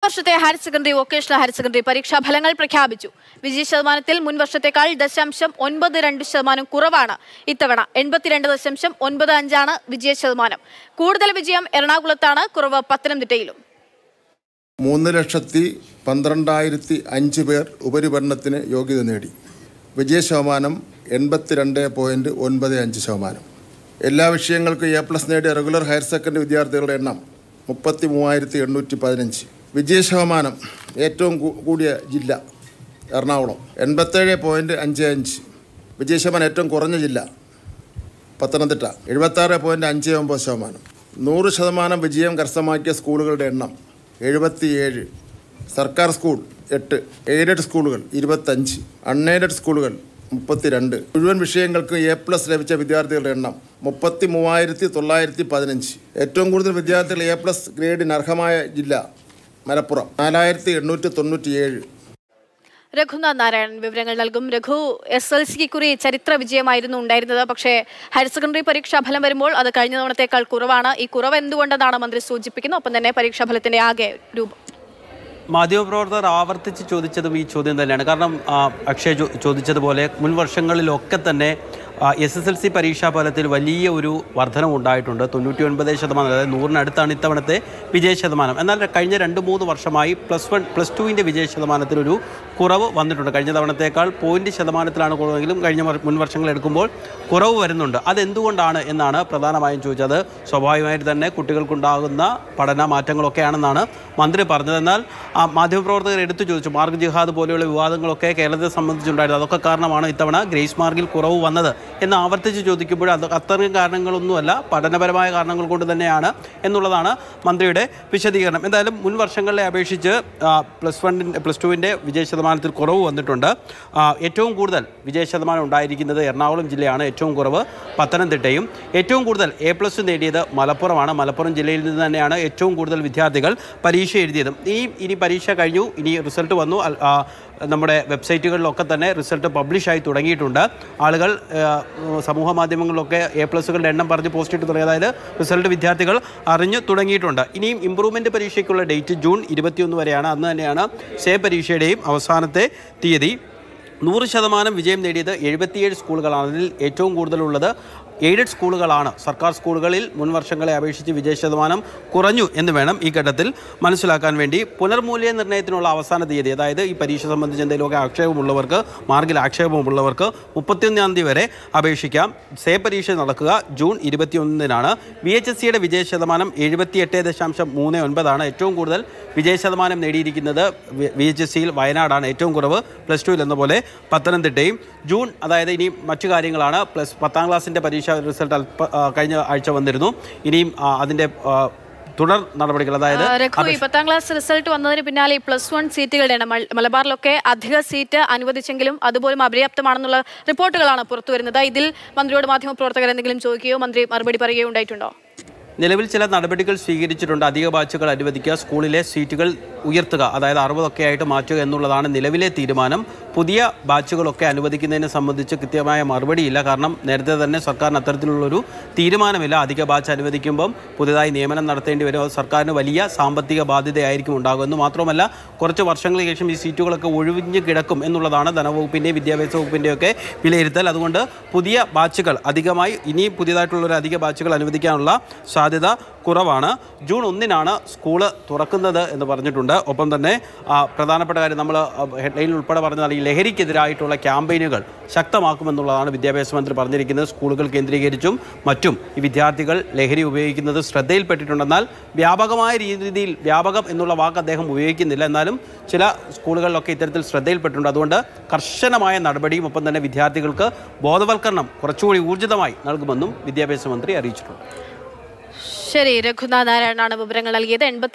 വർഷത്തെ higher secondary vocational higher secondary പരീക്ഷാ ഫലങ്ങൾ പ്രഖ്യാപിച്ചു വിജയ ശതമാനത്തിൽ മുൻ വർഷത്തേക്കാൾ ദശാംശം ഒൻപത് രണ്ട് ശതമാനം കുറവാണ് ഇത്തവണ എൺപത്തിരണ്ട് ദശാംശം ഒൻപത് അഞ്ചാണ് വിജയ ശതമാനം കൂടുതൽ വിജയം എറണാകുളത്താണ് കുറവ് പത്തനംതിട്ടയിലും മൂന്ന് ലക്ഷത്തി പന്ത്രണ്ടായിരത്തി അഞ്ച് പേർ ഉപരിപഠനത്തിന് യോഗ്യത നേടി വിജയ ശതമാനം എൺപത്തിരണ്ട് പോയിൻറ്റ് ഒൻപത് അഞ്ച് ശതമാനം എല്ലാ വിഷയങ്ങൾക്കും എ പ്ലസ് നേടിയ റെഗുലർ ഹയർ സെക്കൻഡറി വിദ്യാർത്ഥികളുടെ എണ്ണം മുപ്പത്തി മൂവായിരത്തി എണ്ണൂറ്റി പതിനഞ്ച് വിജയ ശതമാനം ഏറ്റവും കൂ- കൂടിയ ജില്ല എറണാകുളം എൺപത്തേഴ് പോയിൻറ്റ് അഞ്ച് അഞ്ച് വിജയ ശതമാനം ഏറ്റവും കുറഞ്ഞ ജില്ല പത്തനംതിട്ട എഴുപത്താറ് പോയിൻറ്റ് അഞ്ച് ഒമ്പത് ശതമാനം നൂറ് ശതമാനം വിജയം കരസ്ഥമാക്കിയ സ്കൂളുകളുടെ എണ്ണം എഴുപത്തിയേഴ് സർക്കാർ സ്കൂൾ എട്ട് എയ്ഡഡ് സ്കൂളുകൾ ഇരുപത്തഞ്ച് അൺഎയ്ഡഡ് സ്കൂളുകൾ മുപ്പത്തിരണ്ട് മുഴുവൻ വിഷയങ്ങൾക്ക് എ പ്ലസ് ലഭിച്ച വിദ്യാർത്ഥികളുടെ എണ്ണം മുപ്പത്തി മൂവായിരത്തി തൊള്ളായിരത്തി പതിനഞ്ച് ഏറ്റവും കൂടുതൽ വിദ്യാർത്ഥികൾ എ പ്ലസ് ഗ്രേഡിന് അർഹമായ ജില്ല മലപ്പുറം നാലായിരത്തി എണ്ണൂറ്റി തൊണ്ണൂറ്റിയേഴ് രഘുനാഥ് നാരായണൻ വിവരങ്ങൾ നൽകും രഘു എസ് എൽ സിക്ക് കുറി ചരിത്ര വിജയമായിരുന്നു ഉണ്ടായിരുന്നത് പക്ഷേ ഹയർ സെക്കൻഡറി പരീക്ഷാ ഫലം വരുമ്പോൾ അത് കഴിഞ്ഞ തവണത്തേക്കാൾ കുറവാണ് ഈ കുറവ് എന്തുകൊണ്ടെന്നാണ് മന്ത്രി സൂചിപ്പിക്കുന്നത് ഒപ്പം തന്നെ പരീക്ഷാ ഫലത്തിന്റെ ആകെ രൂപം മാധ്യമപ്രവർത്തകർ ആവർത്തിച്ച് ചോദിച്ചതും ഈ ചോദ്യം തന്നെയാണ് കാരണം ആ, അക്ഷയ് ചോ- ചോദിച്ചതുപോലെ മുൻ വർഷങ്ങളിലൊക്കെ തന്നെ എസ് എസ് എൽ സി പരീക്ഷാ ഫലത്തിൽ വലിയ ഒരു വർധനം ഉണ്ടായിട്ടുണ്ട് തൊണ്ണൂറ്റി ഒൻപത് ശതമാനം അതായത് നൂറിനടുത്താണ് ഇത്തവണത്തെ വിജയ ശതമാനം എന്നാൽ കഴിഞ്ഞ രണ്ട് മൂന്ന് വർഷമായി പ്ലസ് വൺ പ്ലസ് ടുവിൻ്റെ വിജയ ശതമാനത്തിലൊരു കുറവ് വന്നിട്ടുണ്ട് കഴിഞ്ഞ തവണത്തേക്കാൾ പോയിന്റ് ശതമാനത്തിലാണ് കുറവെങ്കിലും കഴിഞ്ഞ വർ- മുൻ വർഷങ്ങൾ എടുക്കുമ്പോൾ കുറവ് വരുന്നുണ്ട് അതെന്തുകൊണ്ടാണ് എന്നാണ് പ്രധാനമായും ചോദിച്ചത് സ്വാഭാവികമായിട്ട് തന്നെ കുട്ടികൾക്കുണ്ടാകുന്ന പഠന മാറ്റങ്ങളൊക്കെയാണെന്നാണ് മന്ത്രി പറഞ്ഞത് എന്നാൽ ആ, മാധ്യമപ്രവർത്തകർ എടുത്തു ചോദിച്ചു മാർഗ് ജിഹാദ് പോലെയുള്ള വിവാദങ്ങളൊക്കെ കേരളത്തെ സംബന്ധിച്ചുണ്ടായിരുന്നു അതൊക്കെ കാരണമാണ് ഇത്തവണ ഗ്രേസ് മാർക്കിൽ കുറവ് വന്നത് എന്ന് ആവർത്തിച്ച് ചോദിക്കുമ്പോൾ അത് അത്തരം കാരണങ്ങളൊന്നുമല്ല പഠനപരമായ കാരണങ്ങൾ കൊണ്ട് തന്നെയാണ് എന്നുള്ളതാണ് മന്ത്രിയുടെ വിശദീകരണം എന്തായാലും മുൻ വർഷങ്ങളെ അപേക്ഷിച്ച് ആ, പ്ലസ് വണ്ണിൻ്റെ പ്ലസ് ടുവിൻ്റെ വിജയ ശതമാനത്തിൽ കുറവ് വന്നിട്ടുണ്ട് ആ, ഏറ്റവും കൂടുതൽ വിജയ ശതമാനം ഉണ്ടായിരിക്കുന്നത് എറണാകുളം ജില്ലയാണ് ഏറ്റവും കുറവ് പത്തനംതിട്ടയും ഏറ്റവും കൂടുതൽ എ പ്ലസ് നേടിയത് മലപ്പുറമാണ് മലപ്പുറം ജില്ലയിൽ നിന്ന് തന്നെയാണ് ഏറ്റവും കൂടുതൽ വിദ്യാർത്ഥികൾ പരീക്ഷ എഴുതിയതും ഈ ഇനി പരീക്ഷ കഴിഞ്ഞു ഇനി റിസൾട്ട് വന്നു അൽ- ആ, നമ്മുടെ വെബ്സൈറ്റുകളിലൊക്കെ തന്നെ റിസൾട്ട് പബ്ലിഷായി തുടങ്ങിയിട്ടുണ്ട് ആളുകൾ ആ, സമൂഹ മാധ്യമങ്ങളിലൊക്കെ എ പ്ലസുകളുടെ എണ്ണം പറഞ്ഞ് പോസ്റ്റ് ഇട്ട് തുടങ്ങി അതായത് റിസൾട്ട് വിദ്യാർത്ഥികൾ അറിഞ്ഞു തുടങ്ങിയിട്ടുണ്ട് ഇനിയും ഇമ്പ്രൂവ്മെൻറ്റ് പരീക്ഷയ്ക്കുള്ള ഡേറ്റ് ജൂൺ ഇരുപത്തിയൊന്ന് വരെയാണ് അന്ന് തന്നെയാണ് സേ പരീക്ഷയുടെയും അവസാനത്തെ തീയതി നൂറ് ശതമാനം വിജയം നേടിയത് എഴുപത്തിയേഴ് സ്കൂളുകളാണ് അതിൽ ഏറ്റവും കൂടുതലുള്ളത് എയ്ഡഡ് സ്കൂളുകളാണ് സർക്കാർ സ്കൂളുകളിൽ മുൻ വർഷങ്ങളെ അപേക്ഷിച്ച് വിജയ ശതമാനം കുറഞ്ഞു എന്ന് വേണം ഈ ഘട്ടത്തിൽ മനസ്സിലാക്കാൻ വേണ്ടി പുനർമൂല്യനിർണ്ണയത്തിനുള്ള അവസാന തീയതി അതായത് ഈ പരീക്ഷ സംബന്ധിച്ച് എന്തെങ്കിലുമൊക്കെ ആക്ഷേപമുള്ളവർക്ക് മാർഗിൽ ആക്ഷേപമുള്ളവർക്ക് മുപ്പത്തിയൊന്നാം തീയതി വരെ അപേക്ഷിക്കാം സേ പരീക്ഷ നടക്കുക ജൂൺ ഇരുപത്തിയൊന്നിനാണ് വി എച്ച് എസ് സിയുടെ വിജയ ശതമാനം എഴുപത്തിയെട്ട് ദശാംശം മൂന്ന് ഒൻപതാണ് ഏറ്റവും കൂടുതൽ വിജയ ശതമാനം നേടിയിരിക്കുന്നത് വി എച്ച് എസ് സിയിൽ വയനാടാണ് ഏറ്റവും കുറവ് പ്ലസ് ടുവിൽ എന്ന പോലെ പത്തനംതിട്ടയും ജൂൺ അതായത് ഇനി മറ്റു കാര്യങ്ങളാണ് പ്ലസ് പത്താം ക്ലാസ്സിൻ്റെ പരീക്ഷ റിസൾട്ട് അല്പ ആ, കഴിഞ്ഞ ആഴ്ച വന്നിരുന്നു ഇനിയും ആ, അതിൻ്റെ ആ, തുടർ നടപടികൾ അതായത് ആ, രഘു ഈ പത്താം ക്ലാസ് റിസൾട്ട് വന്നതിന് പിന്നാലെ ഈ പ്ലസ് വൺ സീറ്റുകളുടെ എണ്ണം മൽ- മലബാറിലൊക്കെ അധിക സീറ്റ് അനുവദിച്ചെങ്കിലും അതുപോലും അപര്യാപ്തമാണെന്നുള്ള റിപ്പോർട്ടുകളാണ് പുറത്തു വരുന്നത് ഇതിൽ മന്ത്രിയോട് മാധ്യമപ്രവർത്തകർ എന്തെങ്കിലും ചോദിക്കുകയോ മന്ത്രി മറുപടി പറയുകയോ ഉണ്ടായിട്ടുണ്ടോ നിലവിൽ ചില നടപടികൾ സ്വീകരിച്ചിട്ടുണ്ട് അധിക ബാച്ചുകൾ അനുവദിക്കുക സ്കൂളിലെ സീറ്റുകൾ ഉയർത്തുക അതായത് അറുപതൊക്കെ ആയിട്ട് മാറ്റുക എന്നുള്ളതാണ് നിലവിലെ തീരുമാനം പുതിയ ബാച്ചുകളൊക്കെ അനുവദിക്കുന്നതിനെ സംബന്ധിച്ച് കൃത്യമായ മറുപടിയില്ല കാരണം നേരത്തെ തന്നെ സർക്കാരിന് അത്തരത്തിലുള്ളൊരു തീരുമാനമില്ല അധിക ബാച്ച് അനുവദിക്കുമ്പം പുതിയതായി നിയമനം നടത്തേണ്ടി വരും അത് സർക്കാരിന് വലിയ സാമ്പത്തിക ബാധ്യതയായിരിക്കും ഉണ്ടാകുമെന്ന് മാത്രമല്ല കുറച്ച് വർഷങ്ങൾക്ക് ശേഷം ഈ സീറ്റുകളൊക്കെ ഒഴിഞ്ഞു കിടക്കും എന്നുള്ളതാണ് ധനവകുപ്പിൻ്റെയും വിദ്യാഭ്യാസ വകുപ്പിൻ്റെയൊക്കെ വിലയിരുത്തൽ അതുകൊണ്ട് പുതിയ ബാച്ചുകൾ അധികമായി ഇനി പുതിയതായിട്ടുള്ളൊരു അധിക ബാച്ചുകൾ അനുവദിക്കാനുള്ള സാധ്യത കുറവാണ് ജൂൺ ഒന്നിനാണ് സ്കൂള് തുറക്കുന്നത് എന്ന് പറഞ്ഞിട്ടുണ്ട് ഒപ്പം തന്നെ ആ, പ്രധാനപ്പെട്ട കാര്യം നമ്മൾ ഹെഡ്ലൈനിൽ ഉൾപ്പെടെ പറഞ്ഞാൽ ഈ ലഹരിക്കെതിരായിട്ടുള്ള ക്യാമ്പയിനുകൾ ശക്തമാക്കുമെന്നുള്ളതാണ് വിദ്യാഭ്യാസ മന്ത്രി പറഞ്ഞിരിക്കുന്നത് സ്കൂളുകൾ കേന്ദ്രീകരിച്ചും മറ്റും ഈ വിദ്യാർത്ഥികൾ ലഹരി ഉപയോഗിക്കുന്നത് ശ്രദ്ധയിൽപ്പെട്ടിട്ടുണ്ടെന്നാൽ വ്യാപകമായ രീതിയിൽ വ്യാപകം എന്നുള്ള വാക്ക് അദ്ദേഹം ഉപയോഗിക്കുന്നില്ല എന്നാലും ചില സ്കൂളുകളിലൊക്കെ ഇത്തരത്തിൽ ശ്രദ്ധയിൽപ്പെട്ടിട്ടുണ്ട് അതുകൊണ്ട് കർശനമായ നടപടിയും ഒപ്പം തന്നെ വിദ്യാർത്ഥികൾക്ക് ബോധവൽക്കരണം കുറച്ചുകൂടി ഊർജിതമായി നൽകുമെന്നും വിദ്യാഭ്യാസ മന്ത്രി അറിയിച്ചിട്ടുണ്ട് ശരി രഘുനാഥ് നാരായണനാണ് വിവരങ്ങൾ നൽകിയത് എൺപത്തി